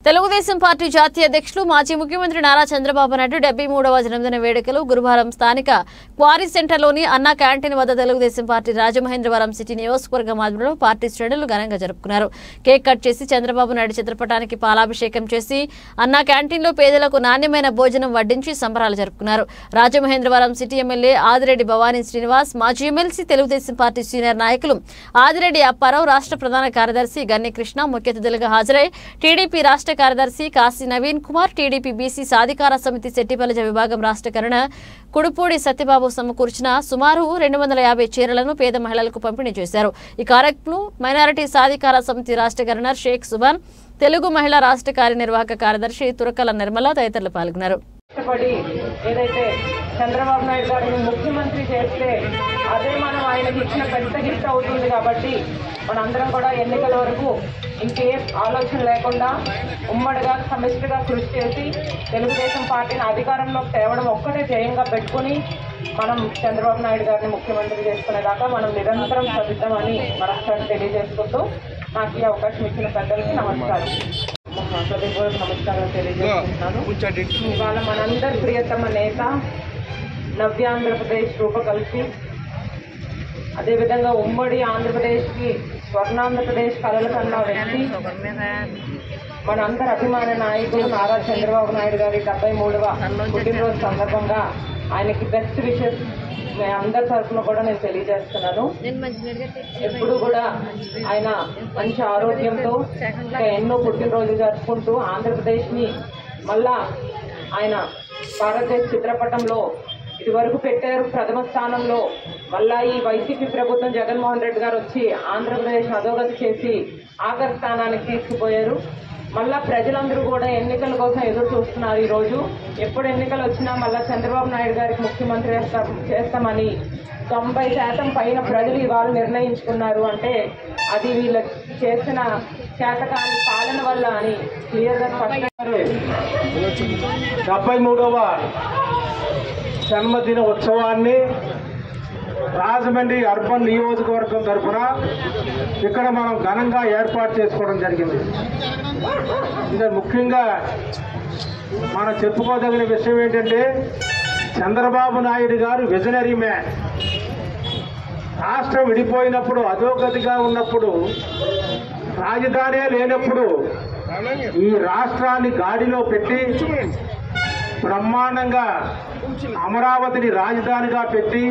Telugu Desam party జాతీయ అధ్యక్షులు మాజీ ముఖ్యమంత్రి నారా చంద్రబాబు నాయుడు డెబ్బై మూడవ జన్మదిన వేడుకలు గురువారం స్థానిక క్వారీ సెంటర్లోని అన్నా క్యాంటీన్ వద్ద తెలుగుదేశం పార్టీ రాజమహేంద్రవరం సిటీ నియోజకవర్గం ఆధ్వర్యంలో పార్టీ శ్రేణులు ఘనంగా జరుపుకున్నారు కేక్ కట్ చేసి చంద్రబాబు నాయుడు చిత్రపటానికి పాలాభిషేకం చేసి అన్నా క్యాంటీన్లో పేదలకు నాణ్యమైన భోజనం వడ్డించి సంబరాలు జరుపుకున్నారు రాజమహేంద్రవరం సిటీ ఎమ్మెల్యే ఆదిరెడ్డి భవానీ శ్రీనివాస్ మాజీ ఎమ్మెల్సీ తెలుగుదేశం పార్టీ సీనియర్ నాయకులు ఆదిరెడ్డి అప్పారావు రాష్ట్ర ప్రధాన కార్యదర్శి గన్ని కృష్ణ ముఖ్య అతిథులుగా హాజరై టీడీపీ రాష్ట్ర కార్యదర్శి కాశీ నవీన్ కుమార్ టీడీపీ బీసీ సాధికార సమితి శెట్టిపల్లె విభాగం రాష్ట్ర కరణ కుడుపూడి సత్యబాబు సమకూర్చిన సుమారు రెండు వందల యాభై చీరలను పేద మహిళలకు పంపిణీ చేశారు ఈ కార్యక్రమంలో మైనారిటీ సాధికార సమితి రాష్ట్ర గవర్నర్ షేక్ సుబాన్ తెలుగు మహిళా రాష్ట్ర కార్యనిర్వాహక కార్యదర్శి తురకల నిర్మల తదితరులు పాల్గొన్నారు కష్టపడి ఏదైతే చంద్రబాబు నాయుడు గారిని ముఖ్యమంత్రి చేస్తే అదే మనం ఆయనకి ఇచ్చిన పెద్ద గిఫ్ట్ అవుతుంది కాబట్టి మనందరం కూడా ఎన్నికల వరకు ఇంకే ఆలోచన లేకుండా ఉమ్మడిగా సమిష్టిగా కృషి చేసి తెలుగుదేశం పార్టీని అధికారంలోకి తేవడం ఒక్కటే ధ్యేయంగా పెట్టుకుని మనం చంద్రబాబు నాయుడు గారిని ముఖ్యమంత్రి చేసుకునేదాకా మనం నిరంతరం చదువుతామని మరొకసారి తెలియజేసుకుంటూ నాకు ఈ అవకాశం ఇచ్చిన పెద్దలకి నమస్కారం హృదయపూర్వక నమస్కారం తెలియజేస్తున్నాను ఇవాళ మనందరి ప్రియతమ నేత నవ్యాంధ్రప్రదేశ్ రూపకల్పి అదేవిధంగా ఉమ్మడి ఆంధ్రప్రదేశ్కి స్వర్ణాంధ్రప్రదేశ్ కలల కన్నా వ్యక్తి మనందరి అభిమాన నాయకుడు నారా చంద్రబాబు నాయుడు గారి డెబ్బై మూడవ పుట్టినరోజు సందర్భంగా ఆయనకి బెస్ట్ విషెస్ అందరి తరఫున కూడా నేను తెలియజేస్తున్నాను ఎప్పుడు కూడా ఆయన మంచి ఆరోగ్యంతో ఇంకా ఎన్నో పుట్టినరోజులు జరుపుకుంటూ ఆంధ్రప్రదేశ్ని మళ్ళా ఆయన భారతదేశ చిత్రపటంలో ఇదివరకు పెట్టారు ప్రథమ స్థానంలో మళ్ళా ఈ వైసీపీ ప్రభుత్వం జగన్మోహన్ రెడ్డి గారు వచ్చి ఆంధ్రప్రదేశ్ అధోగతి చేసి ఆఖరి స్థానానికి తీసుకుపోయారు మళ్ళా ప్రజలందరూ కూడా ఎన్నికల కోసం ఎదురు చూస్తున్నారు ఈ రోజు ఎప్పుడు ఎన్నికలు వచ్చినా మళ్ళా చంద్రబాబు నాయుడు గారికి ముఖ్యమంత్రి చేస్తాం చేస్తామని తొంభై శాతం పైన ప్రజలు ఇవాళ నిర్ణయించుకున్నారు అంటే అది వీళ్ళ చేసిన చేతకాని పాలన వల్ల అని క్లియర్గా స్పష్టంగా డెబ్బై మూడవ జన్మదిన ఉత్సవాన్ని రాజమండ్రి అర్బన్ నియోజకవర్గం తరఫున ఇక్కడ మనం ఘనంగా ఏర్పాటు చేసుకోవడం జరిగింది ఇంకా ముఖ్యంగా మనం చెప్పుకోదగిన విషయం ఏంటంటే చంద్రబాబు నాయుడు గారు విజనరీ మ్యాన్ రాష్ట్రం విడిపోయినప్పుడు అధోగతిగా ఉన్నప్పుడు రాజధానే లేనప్పుడు ఈ రాష్ట్రాన్ని గాడిలో పెట్టి బ్రహ్మాండంగా అమరావతిని రాజధానిగా పెట్టి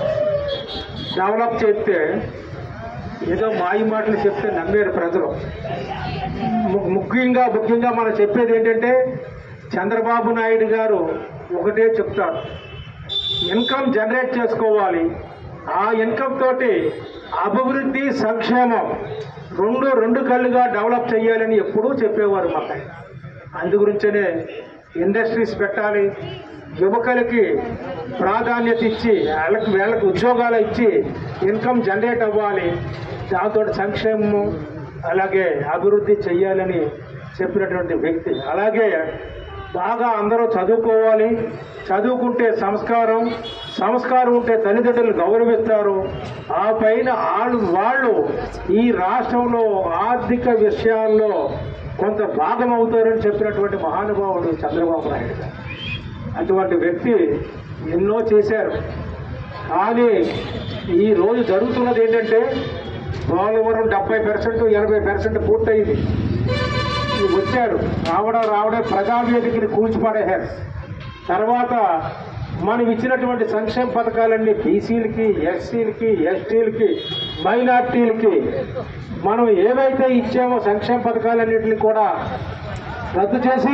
డెవలప్ చేస్తే ఏదో మాయి మాటలు చెప్తే నమ్మారు ప్రజలు ము- ముఖ్యంగా ముఖ్యంగా మనం చెప్పేది ఏంటంటే చంద్రబాబు నాయుడు గారు ఒకటే చెప్తారు ఇన్కమ్ జనరేట్ చేసుకోవాలి ఆ ఇన్కమ్ తోటి అభివృద్ధి సంక్షేమం రెండు రెండు కళ్ళుగా డెవలప్ చేయాలని ఎప్పుడూ చెప్పేవారు మాకు అందు గురించనే ఇండస్ట్రీస్ పెట్టాలి యువకులకి ప్రాధాన్యత ఇచ్చి వాళ్ళకి వీళ్ళకి ఉద్యోగాలు ఇచ్చి ఇన్కమ్ జనరేట్ అవ్వాలి దాంతో సంక్షేమము అలాగే అభివృద్ధి చెయ్యాలని చెప్పినటువంటి వ్యక్తి అలాగే బాగా అందరూ చదువుకోవాలి చదువుకుంటే సంస్కారం సంస్కారం ఉంటే తల్లిదండ్రులు గౌరవిస్తారు ఆ పైన వాళ్ళు వాళ్ళు ఈ రాష్ట్రంలో ఆర్థిక విషయాల్లో కొంత భాగం అవుతారని చెప్పినటువంటి మహానుభావుడు చంద్రబాబు నాయుడు గారు అటువంటి వ్యక్తి ఎన్నో చేశారు కానీ ఈ రోజు జరుగుతున్నది ఏంటంటే పోలవరం డెబ్బై పర్సెంట్ ఎనభై పర్సెంట్ పూర్తయింది ఈ వచ్చారు రావడం రావడం ప్రజావేదికని కూల్చిపడేశారు తర్వాత మనం ఇచ్చినటువంటి సంక్షేమ పథకాలన్నీ బీసీలకి ఎస్సీలకి ఎస్టీలకి మైనార్టీలకి మనం ఏవైతే ఇచ్చామో సంక్షేమ పథకాలన్నింటినీ కూడా రద్దు చేసి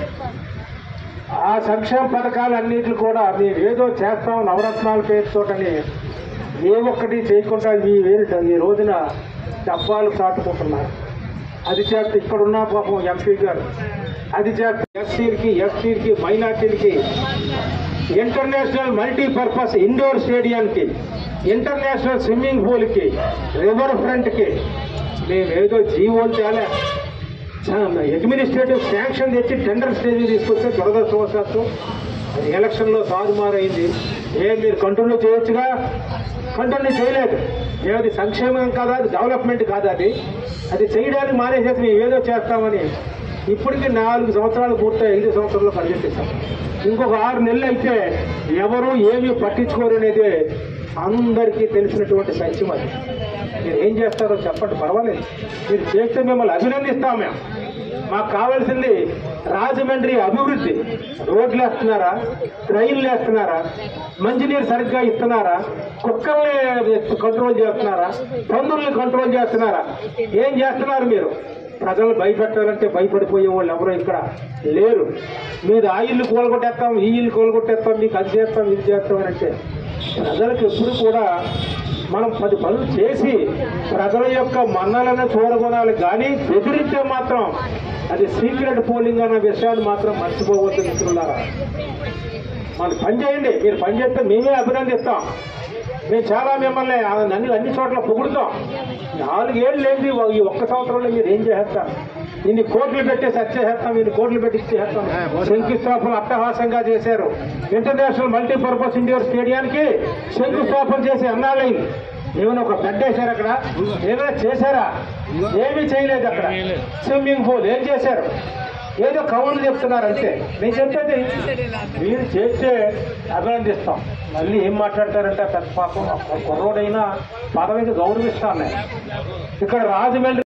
ఆ సంక్షేమ పథకాలన్నింటిని కూడా మేము ఏదో చేస్తాం నవరత్నాల పేరుతోటని ఏ ఒక్కటి చేయకుండా ఈ వేరు ఈ రోజున డబ్బాలు చాటుకుంటున్నారు అది చేస్తే ఇక్కడున్న పాపం ఎంపీ గారు అది చేస్తే ఎస్సీలకి ఎస్టీలకి మైనార్టీలకి ఇంటర్నేషనల్ మల్టీపర్పస్ ఇండోర్ స్టేడియంకి ఇంటర్నేషనల్ స్విమ్మింగ్ పూల్కి రివర్ ఫ్రంట్కి మేము ఏదో జీవోలు తేలే అడ్మినిస్ట్రేటివ్ శాంక్షన్ తెచ్చి టెండర్ స్టేజ్ తీసుకొస్తే దురదృష్టవశాత్తు అది ఎలక్షన్లో తారుమారైంది ఏ మీరు కంటిన్యూ చేయొచ్చుగా కంటిన్యూ చేయలేదు ఏది సంక్షేమం కాదా అది డెవలప్మెంట్ కాదా అది అది చేయడానికి మానేసేసి మేము ఏదో చేస్తామని ఇప్పటికి నాలుగు సంవత్సరాలు పూర్తయి ఐదు సంవత్సరాలు పరిగెత్తిస్తాం ఇంకొక ఆరు నెలలు అయితే ఎవరు ఏమీ పట్టించుకోరు అనేది అందరికీ తెలిసినటువంటి సత్యం అది మీరు ఏం చేస్తారో చెప్పండి పర్వాలేదు మీరు చేస్తే మిమ్మల్ని అభినందిస్తాం మేము మాకు కావాల్సింది రాజమండ్రి అభివృద్ధి రోడ్లు వేస్తున్నారా ట్రైన్లు వేస్తున్నారా మంచినీరు సరిగ్గా ఇస్తున్నారా కుక్కల్ని కంట్రోల్ చేస్తున్నారా పందుల్ని కంట్రోల్ చేస్తున్నారా ఏం చేస్తున్నారు మీరు ప్రజలు భయపెట్టాలంటే భయపడిపోయే వాళ్ళు ఎవరు ఇక్కడ లేరు మీరు ఆ ఇల్లు కూలగొట్టేస్తాం ఈ ఇల్లు కూలగొట్టేస్తాం మీకు అది చేస్తాం ఇది చేస్తాం అని అంటే ప్రజలకు ఎప్పుడు కూడా మనం పది పనులు చేసి ప్రజల యొక్క మన్నలను చూరగొనాలి కానీ బెదిరిస్తే మాత్రం అది సీక్రెట్ పోలింగ్ అన్న విషయాన్ని మాత్రం మర్చిపోవద్దు మిత్రులారా మనం పని చేయండి మీరు పని చేస్తే మేమే అభినందిస్తాం మేము చాలా మిమ్మల్ని అన్ని అన్ని చోట్ల పొగుడుతాం నాలుగేళ్ళు ఏంటి ఈ ఒక్క సంవత్సరంలో మీరు ఏం చేసేస్తారు ఇన్ని కోట్లు పెట్టేసి వచ్చేసేస్తాం ఇన్ని కోట్లు పెట్టి ఇచ్చేస్తాం శంకుస్థాపన అట్టహాసంగా చేశారు ఇంటర్నేషనల్ మల్టీపర్పస్ ఇండోర్ స్టేడియానికి శంకుస్థాపన చేసి అన్నాలైంది ఏమైనా ఒక బెడ్ వేశారు అక్కడ ఏమైనా చేశారా ఏమీ చేయలేదు అక్కడ స్విమ్మింగ్ పూల్ ఏం చేశారు ఏదో కవులు చెప్తున్నారు అంతే నేను చెప్పేది మీరు చేస్తే అభినందిస్తాం మళ్ళీ ఏం మాట్లాడతారంటే పెద్ద పాపం కుర్రోడైనా పదవికి గౌరవిస్తాను నేను ఇక్కడ రాజమండ్రి